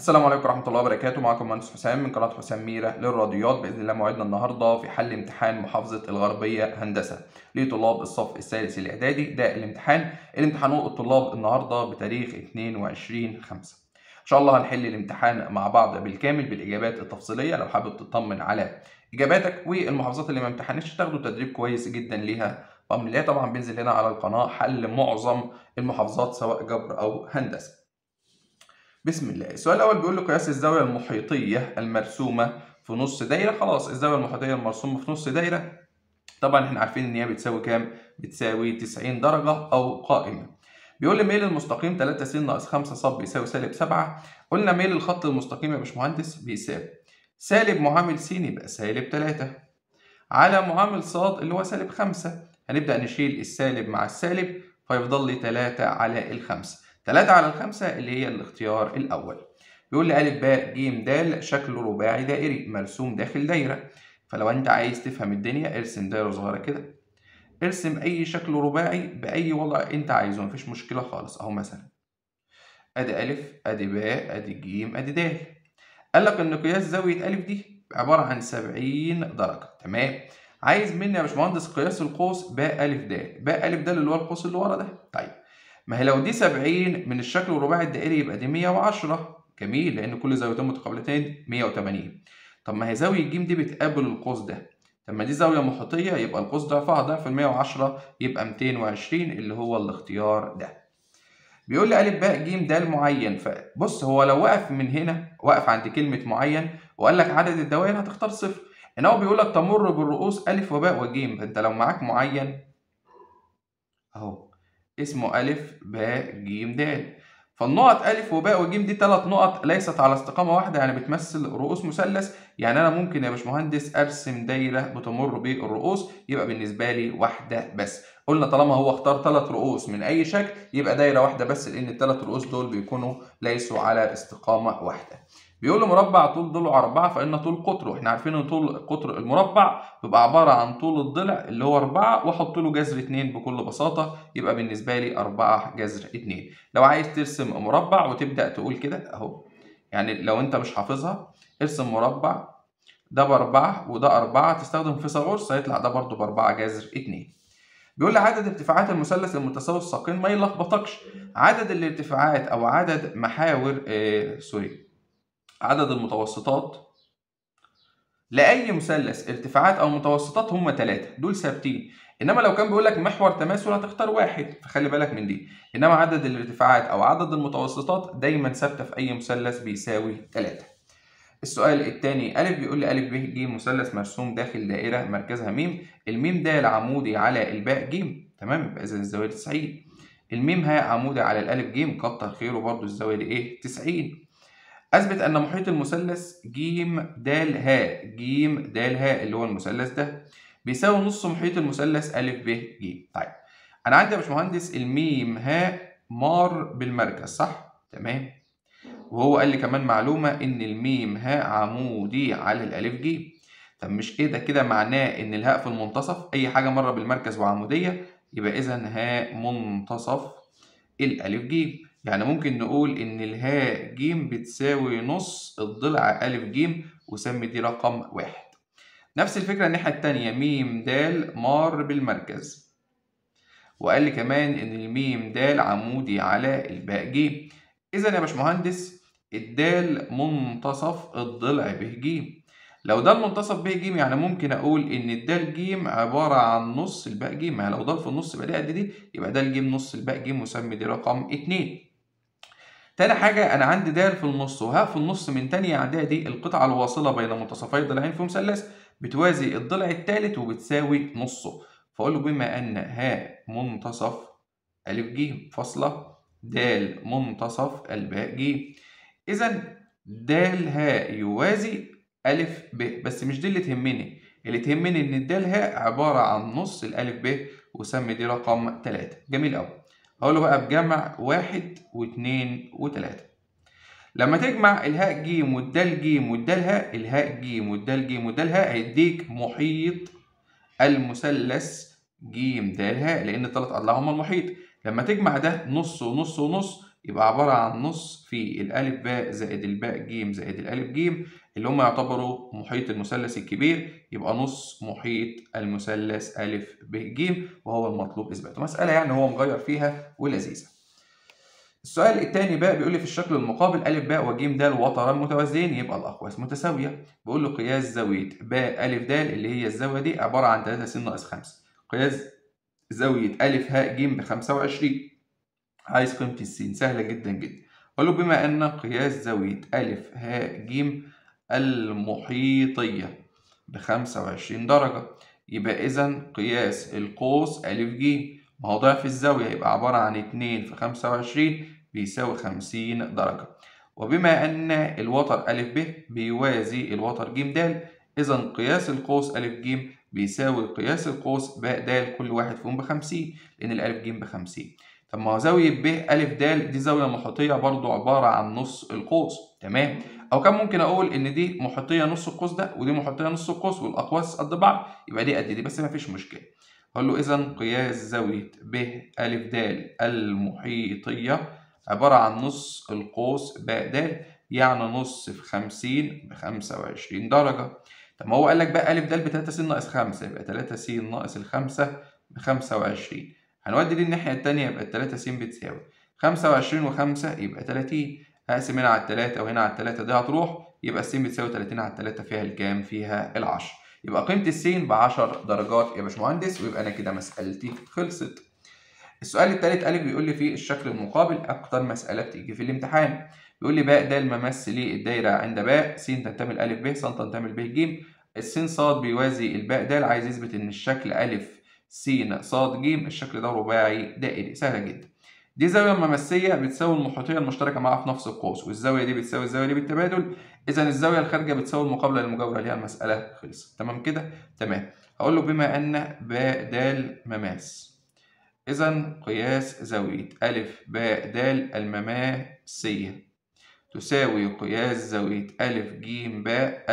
السلام عليكم ورحمة الله وبركاته معكم مهندس حسام من قناة حسام ميرة للرياضيات بإذن الله موعدنا النهاردة في حل امتحان محافظة الغربية هندسة لطلاب الصف الثالث الإعدادي ده الامتحان الامتحان الطلاب النهاردة بتاريخ 22 5 إن شاء الله هنحل الامتحان مع بعض بالكامل بالإجابات التفصيلية لو حابب تطمن على إجاباتك والمحافظات اللي ما امتحنتش تاخدوا تدريب كويس جدا ليها بأمر الله طبعا بينزل هنا على القناة حل معظم المحافظات سواء جبر أو هندسة بسم الله السؤال الأول بيقول له قياس الزاوية المحيطية المرسومة في نص دايرة خلاص الزاوية المحيطية المرسومة في نص دايرة طبعا احنا عارفين ان هي بتساوي كام؟ بتساوي 90 درجة أو قائمة بيقول لي ميل المستقيم 3 س ناقص 5 ص بيساوي سالب 7 قلنا ميل الخط المستقيم يا باشمهندس بيساوي سالب معامل س يبقى سالب 3 على معامل ص اللي هو سالب 5 هنبدأ نشيل السالب مع السالب فيفضل لي 3 على الخمسة 3 على الخمسة اللي هي الاختيار الأول بيقول لي أ ب ج د شكله رباعي دائري مرسوم داخل دايرة فلو أنت عايز تفهم الدنيا ارسم دايرة صغيرة كده ارسم أي شكل رباعي بأي وضع أنت عايزه مفيش مشكلة خالص أهو مثلا أدي أ أدي ب أدي ج أدي د قال لك إن قياس زاوية أ دي عبارة عن 70 درجة تمام عايز مني يا باشمهندس قياس القوس ب أ د ب أ د اللي هو القوس اللي ورا ده طيب ما هي لو دي 70 من الشكل الرباعي الدائري يبقى دي 110 جميل لان كل زاويتين متقابلتين 180 طب ما هي زاويه ج دي بتقابل القوس ده طب ما دي زاويه محيطيه يبقى القوس ضعفها ضعف ال 110 يبقى 220 اللي هو الاختيار ده بيقول لي ا ب ج د معين فبص هو لو وقف من هنا وقف عند كلمه معين وقال لك عدد الدوائر هتختار صفر ان هو بيقول لك تمر بالرؤوس ا وباء وج فانت لو معاك معين اهو اسمه أ ب ج د فالنقط أ وباء وج دي ثلاث نقط ليست على استقامة واحدة يعني بتمثل رؤوس مثلث يعني أنا ممكن يا باشمهندس أرسم دايرة بتمر بالرؤوس يبقى بالنسبة لي واحدة بس قلنا طالما هو اختار ثلاث رؤوس من أي شكل يبقى دايرة واحدة بس لأن الثلاث رؤوس دول بيكونوا ليسوا على استقامة واحدة بيقول له مربع طول ضلعه 4 فإن طول قطره احنا عارفين ان طول قطر المربع بيبقى عبارة عن طول الضلع اللي هو 4 واحط له جذر 2 بكل بساطة يبقى بالنسبة لي 4 جذر 2 لو عايز ترسم مربع وتبدأ تقول كده اهو يعني لو انت مش حافظها ارسم مربع ده بأربعة وده أربعة تستخدم فيثاغورس هيطلع ده برضه بأربعة جذر 2 بيقول لي عدد ارتفاعات المثلث المتساوي الساقين ما يلخبطكش عدد الارتفاعات او عدد محاور آه سوري عدد المتوسطات لأي مثلث ارتفاعات أو متوسطات هم ثلاثة دول ثابتين إنما لو كان بيقول لك محور تماثل هتختار واحد فخلي بالك من دي إنما عدد الارتفاعات أو عدد المتوسطات دايما ثابتة في أي مثلث بيساوي ثلاثة السؤال الثاني أ بيقول لي أ ب ج مثلث مرسوم داخل دائرة مركزها م الميم د عمودي على الباء ج تمام يبقى إذا الزاوية 90 الميم ه عمودي على الألف ج كتر خيره برضه الزاوية دي إيه 90 أثبت أن محيط المثلث ج د ه ج د ه اللي هو المثلث ده بيساوي نص محيط المثلث أ ب ج طيب أنا عندي يا باشمهندس الميم ه مار بالمركز صح؟ تمام وهو قال لي كمان معلومة إن الميم ه عمودي على الألف ج طب مش كده كده معناه إن الهاء في المنتصف أي حاجة مرة بالمركز وعمودية يبقى إذا ه منتصف الألف ج يعني ممكن نقول إن الهاء ج بتساوي نص الضلع أ ج وسمي دي رقم واحد. نفس الفكرة الناحية التانية م د مار بالمركز. وقال لي كمان إن الميم د عمودي على الباء ج. إذا يا باشمهندس الدال منتصف الضلع ب ج. لو ده المنتصف ب ج يعني ممكن أقول إن الدال ج عبارة عن نص الباء ج، ما لو ده في النص يبقى دي قد دي يبقى ده ج نص الباء ج وسمي دي رقم اتنين. تاني حاجة أنا عندي د في النص وهاء في النص من تانية إعدادي القطعة الواصلة بين منتصفي ضلعين في مثلث بتوازي الضلع التالت وبتساوي نصه فأقول له بما أن ه منتصف أ ج فاصلة د منتصف الباء ج إذا د ه يوازي أ ب بس مش دي اللي تهمني اللي تهمني إن الد ه عبارة عن نص الألف ب وسمي دي رقم تلاتة جميل أوي هقول له بقى بجمع واحد واثنين وتلاتة لما تجمع الهاء ج والدال ج والدال هاء الهاء ج والدال ج والدال هاء هيديك محيط المثلث ج د هاء لأن الثلاث أضلاع هما المحيط لما تجمع ده نص ونص ونص يبقى عبارة عن نص في الألف باء زائد الباء ج زائد الألف ج اللي هم يعتبروا محيط المثلث الكبير يبقى نص محيط المثلث أ ب ج وهو المطلوب إثباته مسألة يعني هو مغير فيها ولذيذة السؤال الثاني بقى بيقول لي في الشكل المقابل أ باء وج د وتران متوازيين يبقى الأقواس متساوية بيقول له قياس زاوية باء أ د اللي هي الزاوية دي عبارة عن 3 س ناقص 5 قياس زاوية أ ه ج ب 25 عايز قيمة السين سهلة جدا جدا أقول له بما أن قياس زاوية أ ه ج المحيطية ب 25 درجة يبقى إذا قياس القوس أ ج ما هو ضعف الزاوية يبقى عبارة عن 2 في 25 بيساوي 50 درجة وبما أن الوتر أ ب بيوازي الوتر ج د إذا قياس القوس أ ج بيساوي قياس القوس باء د كل واحد فيهم ب 50 لأن الألف ج ب 50 طب ما هو زاوية ب أ د دي زاوية محيطية برضو عبارة عن نص القوس تمام أو كان ممكن أقول إن دي محيطية نص القوس ده ودي محيطية نص القوس والأقواس قد بعض يبقى دي قد دي بس مفيش مشكلة أقول له إذا قياس زاوية ب أ د المحيطية عبارة عن نص القوس باء د يعني نص في 50 ب 25 درجة طب ما هو قال لك بقى أ د ب 3 س ناقص 5 يبقى 3 س ناقص ال 5 ب 25 هنودي دي الناحية التانية يبقى ال 3 س بتساوي 25 و5 يبقى 30 هقسم هنا على التلاتة وهنا على التلاتة دي هتروح يبقى السين بتساوي 30 على التلاتة فيها الكام؟ فيها العشرة يبقى قيمة السين ب 10 درجات يا باشمهندس ويبقى أنا كده مسألتي خلصت. السؤال التالت أ بيقول لي في الشكل المقابل أكتر مسألة بتيجي في الامتحان بيقول لي باء د الممثل للدايرة عند باء س تنتمي لأ ب ص تنتمي لب ج السين ص بيوازي الباء د عايز يثبت إن الشكل أ س ص ج الشكل ده رباعي دائري سهلة جدا. دي زاوية ممسية بتساوي المحيطية المشتركة معاها في نفس القوس والزاوية دي بتساوي الزاوية دي بالتبادل إذا الزاوية الخارجة بتساوي المقابلة للمجاورة اللي هي المسألة خلصت تمام كده؟ تمام هقول له بما أن ب د مماس إذا قياس زاوية أ ب د المماسية تساوي قياس زاوية أ ج ب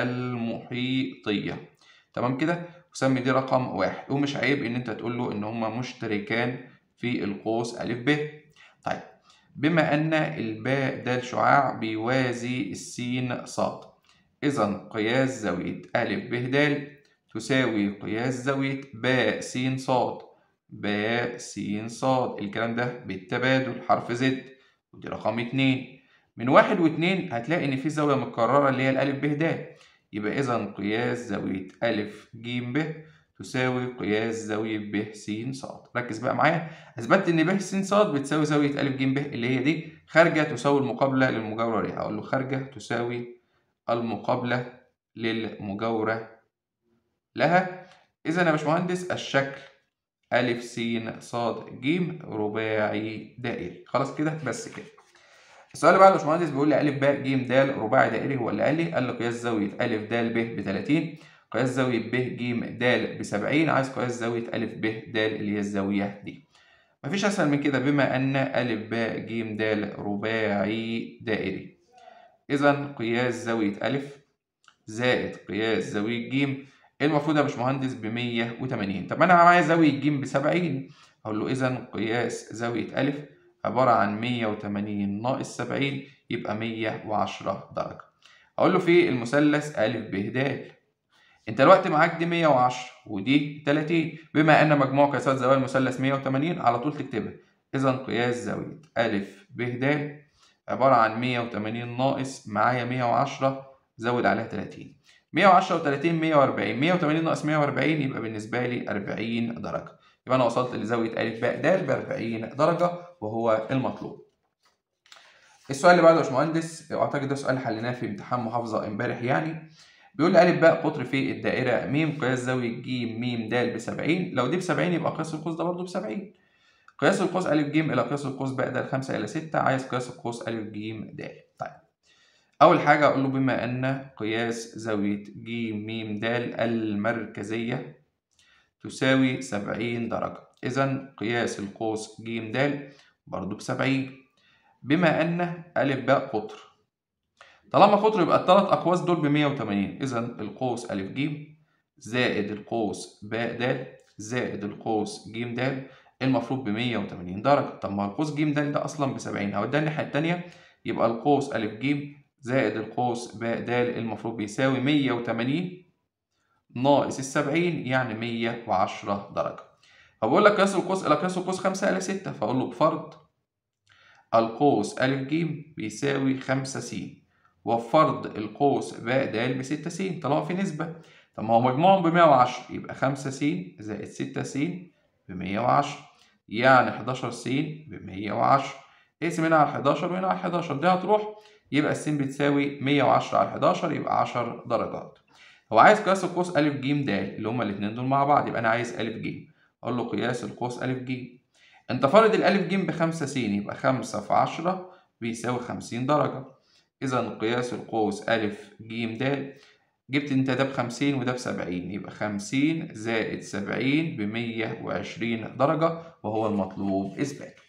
المحيطية تمام كده؟ وسمي دي رقم واحد ومش عيب إن أنت تقول له إن هما مشتركان في القوس أ ب طيب بما أن الباء د شعاع بيوازي السين ص إذا قياس زاوية أ ب د تساوي قياس زاوية باء س ص باء س ص الكلام ده بالتبادل حرف زد ودي رقم اتنين من واحد واتنين هتلاقي إن في زاوية متكررة اللي هي الألف ب د يبقى إذا قياس زاوية أ ج ب تساوي قياس زاوية ب س ص ركز بقى معايا أثبتت إن ب س ص بتساوي زاوية أ ج ب اللي هي دي خارجة تساوي المقابلة للمجاورة ليها أقول له خارجة تساوي المقابلة للمجاورة لها إذا يا باشمهندس الشكل أ س ص ج رباعي دائري خلاص كده بس كده السؤال اللي بعده يا باشمهندس بيقول لي أ ب ج د رباعي دائري هو اللي قال لي قال لي قياس زاوية أ د ب ب 30 قياس زاوية ب ج د ب 70 عايز قياس زاوية أ ب د اللي هي الزاوية دي مفيش أسهل من كده بما أن أ ب ج د رباعي دائري إذا قياس زاوية أ زائد قياس زاوية ج المفروض يا باشمهندس ب 180 طب أنا معايا زاوية ج ب 70 أقول له إذا قياس زاوية أ عبارة عن 180 ناقص 70 يبقى 110 درجة أقول له في المثلث أ ب د انت دلوقتي معاك دي 110 ودي 30 بما ان مجموع قياسات زوايا المثلث 180 على طول تكتبها اذا قياس زاويه ا ب د عباره عن 180 ناقص معايا 110 زود عليها 30 110 و30 140 180 ناقص 140 يبقى بالنسبه لي 40 درجه يبقى انا وصلت لزاويه ا ب د ب 40 درجه وهو المطلوب السؤال اللي بعده يا باشمهندس اعتقد ده سؤال حليناه في امتحان محافظه امبارح يعني بيقول لي أ باء قطر في الدائرة م قياس زاوية ج م د ب 70 لو دي ب 70 يبقى قياس القوس ده برضه ب 70 قياس القوس أ ج إلى قياس القوس باء د 5 إلى 6 عايز قياس القوس أ ج د طيب أول حاجة أقول له بما أن قياس زاوية ج م د المركزية تساوي 70 درجة إذا قياس القوس ج د برضه ب 70 بما أن أ باء قطر طالما قطر يبقى الثلاث أقواس دول ب 180 إذا القوس أ ج زائد القوس باء د زائد القوس ج د المفروض ب 180 درجة طب ما القوس ج د ده أصلا ب 70 هوديها الناحية التانية يبقى القوس أ ج زائد القوس ب د المفروض بيساوي 180 ناقص ال 70 يعني 110 درجة فبقول لك قياس القوس إلى قياس القوس 5 إلى 6 فأقول له بفرض القوس أ ج بيساوي 5 س وفرض القوس ب د ب 6 س طالما في نسبة طب ما هو مجموعهم ب 110 يبقى 5 س زائد 6 س ب 110 يعني 11 س ب 110 اقسم هنا على 11 وهنا على 11 دي هتروح يبقى الس بتساوي 110 على 11 يبقى 10 درجات هو عايز قياس القوس أ ج د اللي هما الاتنين دول مع بعض يبقى أنا عايز أ ج أقول له قياس القوس أ ج أنت فارض الألف ج ب 5 س يبقى 5 في 10 بيساوي 50 درجة إذا قياس القوس أ ج د جبت أنت ده ب 50 وده ب 70 يبقى 50 زائد 70 ب 120 درجة وهو المطلوب إثباته.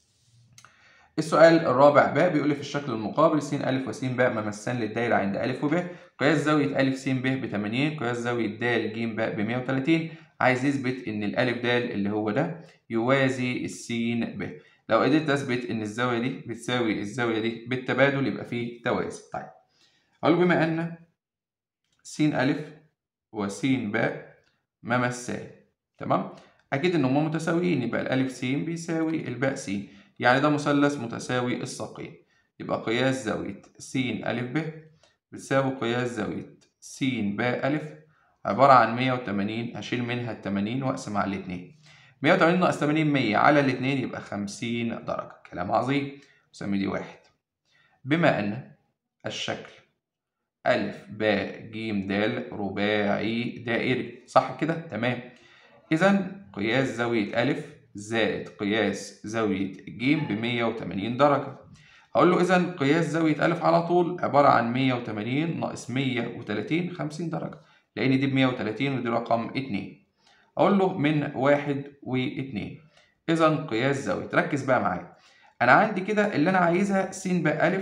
السؤال الرابع ب بيقول لي في الشكل المقابل س أ وس ب ممسان للدايرة عند أ وب قياس زاوية أ س ب ب 80 قياس زاوية د ج ب ب 130 عايز يثبت إن الألف د اللي هو ده يوازي السين ب لو قدرت أثبت إن الزاوية دي بتساوي الزاوية دي بالتبادل يبقى فيه توازي طيب أقول بما أن س أ وس ب ممسان تمام أكيد إن هما متساويين يبقى الألف س بيساوي الباء س يعني ده مثلث متساوي الساقين يبقى قياس زاوية س أ ب بتساوي قياس زاوية س ب أ عبارة عن 180 هشيل منها ال 80 وأقسم على الاتنين 180 ناقص 80 100 على الاتنين يبقى 50 درجة كلام عظيم نسمي دي واحد بما أن الشكل أ ب ج د رباعي دائري صح كده؟ تمام إذا قياس زاوية أ زائد قياس زاوية ج ب 180 درجة هقول له إذا قياس زاوية أ على طول عبارة عن 180 ناقص 130 50 درجة لأن دي ب 130 ودي رقم 2 أقول له من واحد واتنين إذا قياس زاوية ركز بقى معايا أنا عندي كده اللي أنا عايزها س ب أ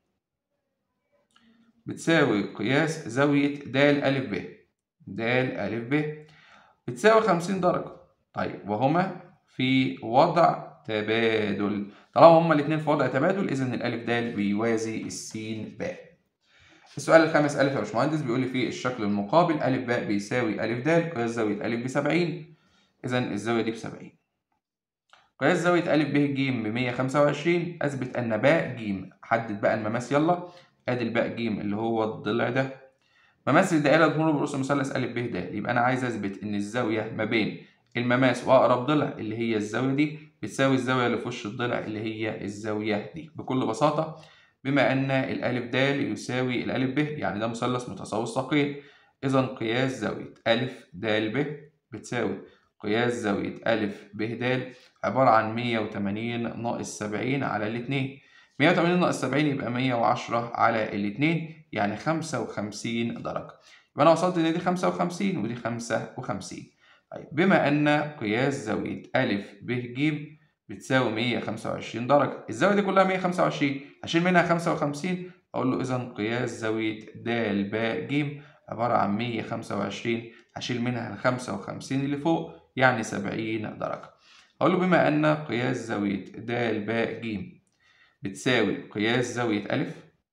بتساوي قياس زاوية د أ ب د أ ب بتساوي 50 درجة طيب وهما في وضع تبادل طالما هما الاتنين في وضع تبادل إذا الألف د بيوازي السين ب السؤال الخامس ألف يا باشمهندس بيقول لي في الشكل المقابل أ ب بيساوي أ د قياس زاوية أ ب 70 إذا الزاوية دي ب 70 قياس زاوية أ ب ج ب 125 أثبت أن باء ج حدد بقى المماس يلا أدي الباء ج اللي هو الضلع ده مماس الدائرة تمر برؤوس المثلث أ ب د يبقى أنا عايز أثبت إن الزاوية ما بين المماس وأقرب ضلع اللي هي الزاوية دي بتساوي الزاوية اللي في وش الضلع اللي هي الزاوية دي بكل بساطة بما أن الألف د يساوي الألف ب يعني ده مثلث متساوي الساقين إذا قياس زاوية أ د ب بتساوي قياس زاوية أ ب د عبارة عن 180 ناقص 70 على الاتنين 180 ناقص 70 يبقى 110 على الاتنين يعني 55 درجة يبقى أنا وصلت إن دي 55 ودي 55 طيب بما أن قياس زاوية أ ب ج بتساوي 125 درجة الزاوية دي كلها 125 هشيل منها 55 أقول له إذا قياس زاوية د ب ج عبارة عن 125 هشيل منها ال 55 اللي فوق يعني 70 درجة أقول له بما أن قياس زاوية د ب ج بتساوي قياس زاوية أ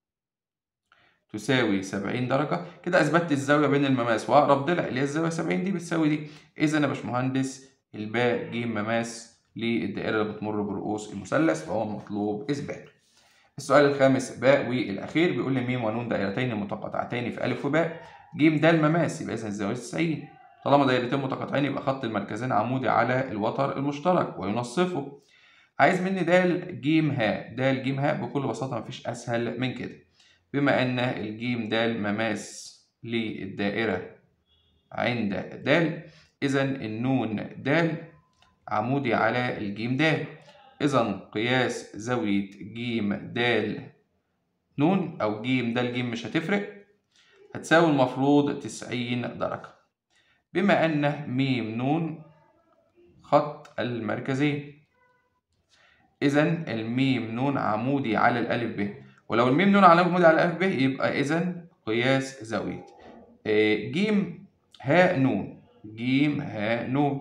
تساوي 70 درجة كده أثبتت الزاوية بين المماس وأقرب ضلع اللي هي الزاوية 70 دي بتساوي دي إذا يا باشمهندس الباء ج مماس للدائرة اللي بتمر برؤوس المثلث فهو مطلوب إثباته. السؤال الخامس باء والأخير بيقول لي م ونون دائرتين متقاطعتين في أ وباء ج د المماس يبقى إذا الزاوية 90 طالما دايرتين متقاطعين يبقى خط المركزين عمودي على الوتر المشترك وينصفه. عايز مني د ج ه د ج ه بكل بساطة مفيش أسهل من كده. بما أن الجيم د مماس للدائرة عند د إذا النون د عمودي على الجيم د إذا قياس زاوية ج د نون أو ج د ج مش هتفرق هتساوي المفروض تسعين درجة بما أن م نون خط المركزين إذا الميم نون عمودي على الألف ب ولو الميم نون على عمودي على الألف ب يبقى إذا قياس زاوية ج ه نون ج ه نون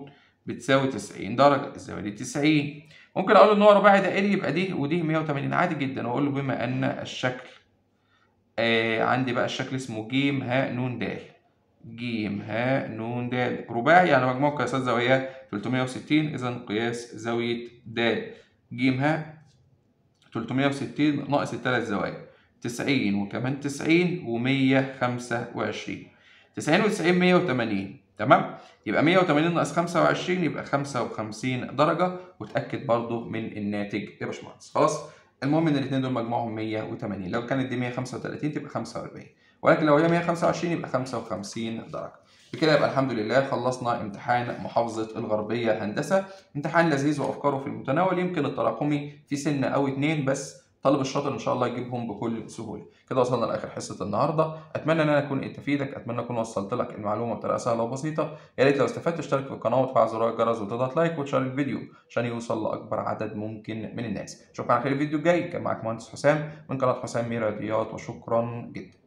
بتساوي 90 درجة الزاوية دي 90 ممكن أقول إن هو رباعي دائري يبقى دي ودي 180 عادي جدا وأقول له بما أن الشكل آه عندي بقى الشكل اسمه ج ه ن د ج ه ن د رباعي يعني مجموع قياسات زاوية 360 إذا قياس زاوية د ج ه 360 ناقص الثلاث زوايا 90 وكمان 90 و125 90 و90 180 تمام يبقى 180 ناقص 25 يبقى 55 درجة وتأكد برضو من الناتج يا باشمهندس خلاص المهم ان الاثنين دول مجموعهم 180 لو كانت دي 135 تبقى 45 ولكن لو هي 125 يبقى 55 درجة بكده يبقى الحمد لله خلصنا امتحان محافظة الغربية هندسة امتحان لذيذ وأفكاره في المتناول يمكن التراكمي في سنة أو اتنين بس طالب الشاطر ان شاء الله يجيبهم بكل سهوله كده وصلنا لاخر حصه النهارده اتمنى ان انا اكون قدرت افيدك اتمنى اكون وصلت لك المعلومه بطريقه سهله وبسيطه يا ريت لو استفدت اشترك في القناه وتفعل زرار الجرس وتضغط لايك وتشارك الفيديو عشان يوصل لاكبر عدد ممكن من الناس اشوفك على خير الفيديو الجاي كان معاك مهندس حسام من قناه حسام ميرا رياضيات وشكرا جدا